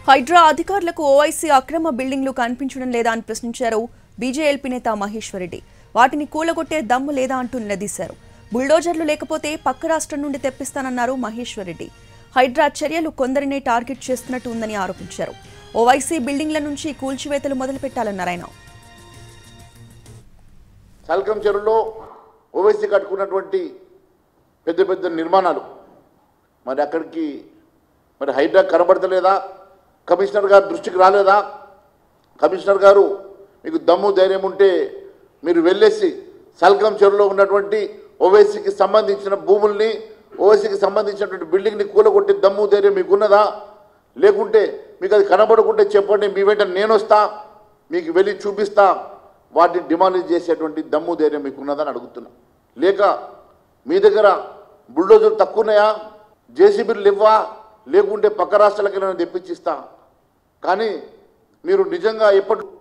హైడ్రా అధికారులకు ఓవైసీ అక్రమ బిల్డింగ్లు కనిపించడం లేదా అని ప్రశ్నించారు బీజేఎల్పీ నేత మహేశ్వర్ రెడ్డి వాటిని కూలగొట్టే దమ్ము లేదా అంటూ నిలదీశారు బుల్డోజర్లు లేకపోతే పక్క రాష్ట్రం నుండి తెప్పిస్తానన్నారు మహేశ్వర్ రెడ్డి హైడ్రా చర్యలు కొందరినే టార్గెట్ చేస్తున్నట్టు ఉందని ఆరోపించారు ఓవైసీ బిల్డింగ్ల నుంచి కూల్చివేతలు మొదలుపెట్టాలన్నారు ఆయన సాల్కం చెరువులో ఓవైసీ కట్టుకున్నటువంటి పెద్ద పెద్ద నిర్మాణాలు మరి అక్కడికి మరి హైడ్రా కనబడతలేదా కమిషనర్ గారు దృష్టికి రాలేదా కమిషనర్ గారు మీకు దమ్ము ధైర్యం ఉంటే మీరు వెళ్ళేసి సల్కం చెరువులో ఉన్నటువంటి ఓవైసీకి సంబంధించిన భూముల్ని ఓవైసీకి సంబంధించినటువంటి బిల్డింగ్ని కూలగొట్టి దమ్ము ధైర్యం మీకు ఉన్నదా లేకుంటే మీకు అది కనబడకుంటే చెప్పండి మీ వెంట నేను వస్తా మీకు వెళ్ళి చూపిస్తా వాటిని డిమాలిజ్ చేసేటువంటి దమ్ము ధైర్యం మీకు ఉన్నదని అడుగుతున్నా లేక మీ దగ్గర బుల్డోజర్లు తక్కువ ఉన్నాయా జేసీబీలు ఇవ్వా లేకుంటే పక్క రాష్ట్రాలకి నేను తెప్పించిస్తా కానీ మీరు నిజంగా ఎప్పటి